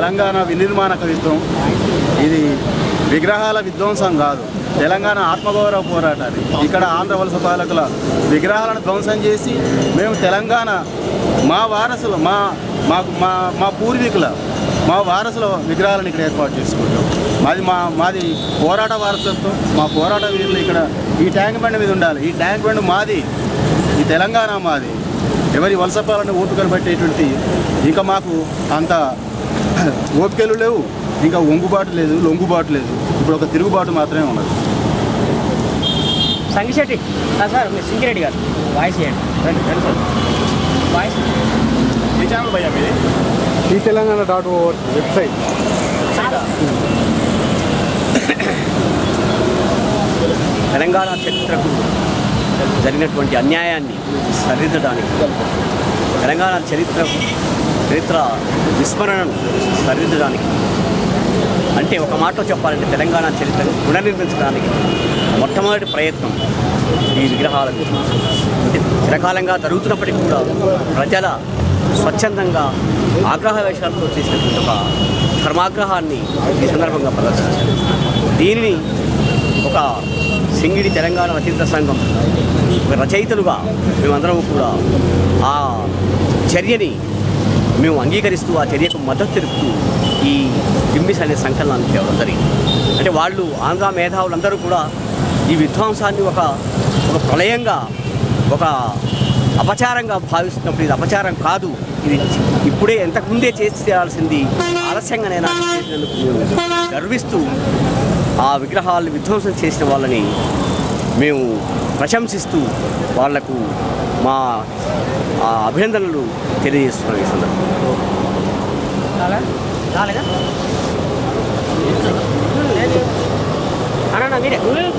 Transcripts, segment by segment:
తెలంగాణ వినిర్మాణ కవిత్వం ఇది విగ్రహాల విధ్వంసం కాదు తెలంగాణ ఆత్మగౌరవ పోరాటాన్ని ఇక్కడ ఆంధ్ర వలస పాలకుల విగ్రహాలను ధ్వంసం చేసి మేము తెలంగాణ మా వారసులు మా మాకు మా మా పూర్వీకుల మా వారసుల విగ్రహాలను ఇక్కడ ఏర్పాటు చేసుకుంటాం మాది మా మాది పోరాట వారసత్వం మా పోరాట వీరులు ఇక్కడ ఈ ట్యాంక్ బండ్ మీద ఉండాలి ఈ ట్యాంక్ బండ్ మాది ఈ తెలంగాణ మాది ఎవరి వలస పాలన ఓపికలు పట్టేటువంటి ఇంకా మాకు అంత ఓపికలు లేవు ఇంకా ఒంగుబాటు లేదు లొంగుబాటు లేదు ఇప్పుడు ఒక తిరుగుబాటు మాత్రమే ఉన్నది సంగిశెట్టి ఆ, సార్ మీరు సింగిరెడ్డి గారు వాయిస్ చేయండి రండి రండి సార్ వాయిస్ ఈ ఛానల్ భయ్యా మీది ఈ తెలంగాణ డాట్ ఓవర్ వెబ్సైట్ తెలంగాణ చరిత్రకు జరిగినటువంటి అన్యాయాన్ని సరిదిద్దడానికి తెలంగాణ చరిత్ర చరిత్ర విస్మరణను సరిదిద్దడానికి అంటే ఒక మాటలో చెప్పాలంటే తెలంగాణ చరిత్రను పునర్నిర్మించడానికి మొట్టమొదటి ప్రయత్నం ఈ విగ్రహాలకు అంటే చిరకాలంగా జరుగుతున్నప్పటికీ కూడా ప్రజల స్వచ్ఛందంగా ఆగ్రహ వేషాలతో చేసినటువంటి ఒక కర్మాగ్రహాన్ని ఈ సందర్భంగా ప్రదర్శించారు దీనిని ఒక సింగిడి తెలంగాణ రచయిత సంఘం ఒక రచయితలుగా మేమందరం కూడా ఆ చర్యని మేము అంగీకరిస్తూ ఆ చర్యకు మద్దతు తెలుపుతూ ఈ బింబిస్ అనే సంకలనాన్ని తేవడం జరిగింది అంటే వాళ్ళు ఆంధ్ర మేధావులందరూ కూడా ఈ విధ్వంసాన్ని ఒక ఒక ప్రళయంగా ఒక అపచారంగా భావిస్తున్నప్పుడు ఇది అపచారం కాదు ఇది ఇప్పుడే ఎంతకుముందే చేసి చేయాల్సింది ఆలస్యంగానైనా చేసినందుకు మేము గర్విస్తూ ఆ విగ్రహాలను విధ్వంసం చేసిన వాళ్ళని మేము ప్రశంసిస్తూ వాళ్లకు మా ఆ అభినందనలు తెలియజేస్తున్నాం ఈ సందర్భంగా అన్నా మీరే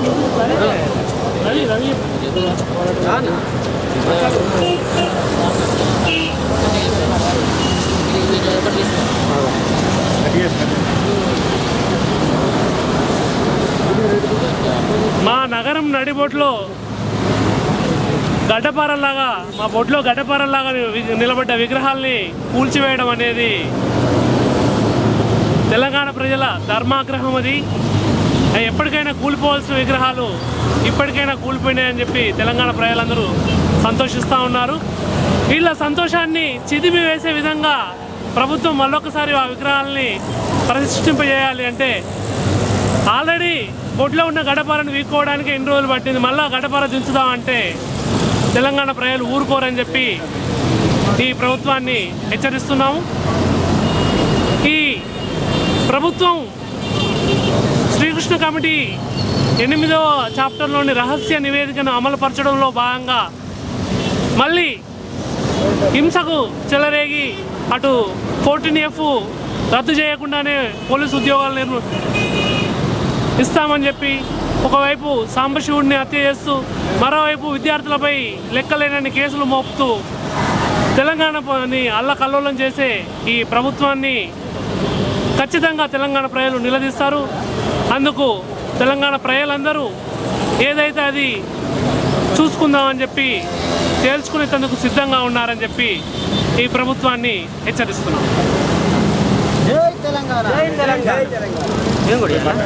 మా నగరం నడిబొట్లో గడ్డపారల్లాగా మా బొట్లో గడ్డపారల్లాగా వి- నిలబడ్డ విగ్రహాల్ని కూల్చివేయడం అనేది తెలంగాణ ప్రజల ధర్మాగ్రహం అది అవి ఎప్పటికైనా కూలిపోవాల్సిన విగ్రహాలు ఇప్పటికైనా కూలిపోయినాయని చెప్పి తెలంగాణ ప్రజలందరూ సంతోషిస్తూ ఉన్నారు వీళ్ళ సంతోషాన్ని చిదిమి వేసే విధంగా ప్రభుత్వం మళ్ళొకసారి ఆ విగ్రహాలని ప్రతిష్ఠింపజేయాలి అంటే ఆల్రెడీ బొడ్లో ఉన్న గడపారను వీక్కోవడానికి ఎన్ని రోజులు పట్టింది మళ్ళా గడపార దించుదామంటే తెలంగాణ ప్రజలు ఊరుకోరని చెప్పి ఈ ప్రభుత్వాన్ని హెచ్చరిస్తున్నాము ఈ ప్రభుత్వం శ్రీకృష్ణ కమిటీ ఎనిమిదవ చాప్టర్లోని రహస్య నివేదికను అమలుపరచడంలో భాగంగా మళ్ళీ హింసకు చెలరేగి అటు ఫోర్టీన్ ఎఫ్ రద్దు చేయకుండానే పోలీసు ఉద్యోగాలు నిర్మ ఇస్తామని చెప్పి ఒకవైపు సాంబశివుడిని హత్య చేస్తూ మరోవైపు విద్యార్థులపై లెక్కలేనన్ని కేసులు మోపుతూ తెలంగాణని అల్లకల్లోలం చేసే ఈ ప్రభుత్వాన్ని ఖచ్చితంగా తెలంగాణ ప్రజలు నిలదీస్తారు అందుకు తెలంగాణ ప్రజలందరూ ఏదైతే అది చూసుకుందామని చెప్పి తేల్చుకునేందుకు సిద్ధంగా ఉన్నారని చెప్పి ఈ ప్రభుత్వాన్ని హెచ్చరిస్తున్నాం మేము కూడా చెప్పాలా?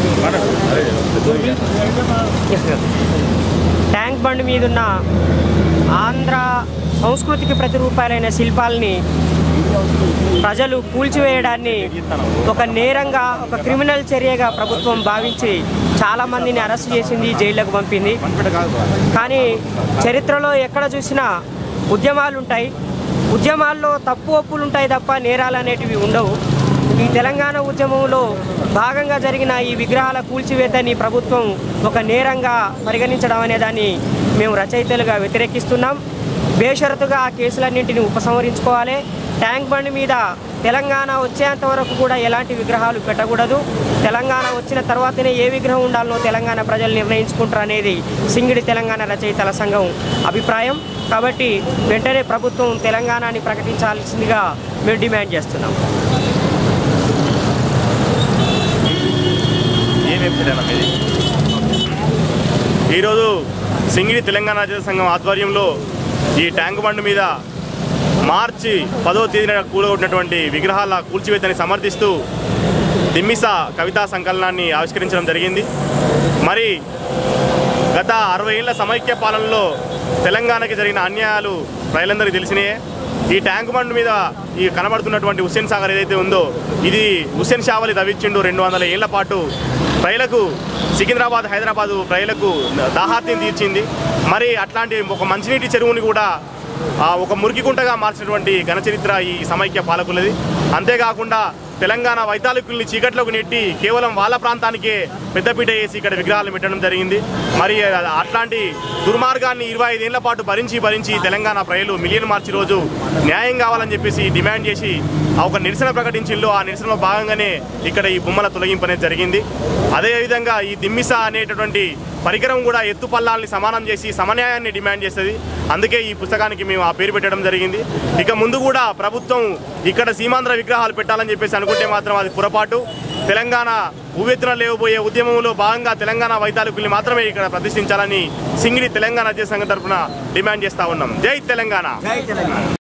ట్యాంక్ బండ్ మీద ఉన్న ఆంధ్ర సంస్కృతికి ప్రతిరూపాలైన శిల్పాలని ప్రజలు కూల్చివేయడాన్ని ఒక నేరంగా ఒక క్రిమినల్ చర్యగా ప్రభుత్వం భావించి చాలామందిని అరెస్ట్ చేసింది జైళ్ళకు పంపింది కానీ చరిత్రలో ఎక్కడ చూసినా ఉద్యమాలు ఉంటాయి ఉద్యమాల్లో తప్పు ఒప్పులు ఉంటాయి తప్ప నేరాలు అనేటివి ఉండవు ఈ తెలంగాణ ఉద్యమంలో భాగంగా జరిగిన ఈ విగ్రహాల కూల్చివేతని ప్రభుత్వం ఒక నేరంగా పరిగణించడం అనే దాన్ని మేము రచయితలుగా వ్యతిరేకిస్తున్నాం బేషరతుగా ఆ కేసులన్నింటినీ ఉపసంహరించుకోవాలి ట్యాంక్ బండ్ మీద తెలంగాణ వచ్చేంత వరకు కూడా ఎలాంటి విగ్రహాలు పెట్టకూడదు తెలంగాణ వచ్చిన తర్వాతనే ఏ విగ్రహం ఉండాలనో తెలంగాణ ప్రజలు నిర్ణయించుకుంటారు అనేది సింగిడి తెలంగాణ రచయితల సంఘం అభిప్రాయం కాబట్టి వెంటనే ప్రభుత్వం తెలంగాణని ప్రకటించాల్సిందిగా మేము డిమాండ్ చేస్తున్నాం ఏ వెబ్సైట్ అన్న మీది ఈరోజు సింగిడి తెలంగాణ రాజ్య సంఘం ఆధ్వర్యంలో ఈ ట్యాంక్ బండ్ మీద మార్చి పదో తేదీన కూలగొట్టినటువంటి విగ్రహాల కూల్చివేతని సమర్థిస్తూ దిమ్మిస కవితా సంకలనాన్ని ఆవిష్కరించడం జరిగింది మరి గత అరవై ఏళ్ల సమైక్య పాలనలో తెలంగాణకి జరిగిన అన్యాయాలు ప్రజలందరికీ తెలిసినాయే ఈ ట్యాంక్ బండ్ మీద ఈ కనబడుతున్నటువంటి హుస్సేన్ సాగర్ ఏదైతే ఉందో ఇది హుస్సేన్ షావలి తవ్వించిండు రెండు వందల ఏళ్ల పాటు ప్రజలకు సికింద్రాబాద్ హైదరాబాద్ ప్రజలకు దాహార్తిని తీర్చింది మరి అట్లాంటి ఒక మంచినీటి చెరువుని కూడా ఆ, ఒక మురికి గుంటగా మార్చినటువంటి ఘనచరిత్ర ఈ సమైక్య పాలకులది అంతేకాకుండా తెలంగాణ వైతాళికుల్ని చీకట్లోకి నెట్టి కేవలం వాళ్ళ ప్రాంతానికే పెద్దపీట వేసి ఇక్కడ విగ్రహాలు పెట్టడం జరిగింది మరి అట్లాంటి దుర్మార్గాన్ని ఇరవై ఐదేళ్ల పాటు భరించి భరించి తెలంగాణ ప్రజలు మిలియన్ మార్చి రోజు న్యాయం కావాలని చెప్పేసి డిమాండ్ చేసి ఆ ఒక నిరసన ప్రకటించిందో ఆ నిరసనలో భాగంగానే ఇక్కడ ఈ బొమ్మల తొలగింపు అనేది జరిగింది అదేవిధంగా ఈ దిమ్మిస అనేటటువంటి పరికరం కూడా ఎత్తు పల్లాల్ని సమానం చేసి సమన్యాయాన్ని డిమాండ్ చేస్తుంది అందుకే ఈ పుస్తకానికి మేము ఆ పేరు పెట్టడం జరిగింది ఇక ముందు కూడా ప్రభుత్వం ఇక్కడ సీమాంధ్ర విగ్రహాలు పెట్టాలని చెప్పేసి అనుకుంటే మాత్రం అది పొరపాటు తెలంగాణ ఉవ్వెత్తున లేవబోయే ఉద్యమంలో భాగంగా తెలంగాణ వైతాళికుల్ని మాత్రమే ఇక్కడ ప్రతిష్ఠించాలని సింగిడి తెలంగాణ రాజ్య సంఘ తరఫున డిమాండ్ చేస్తా ఉన్నాం జై తెలంగాణ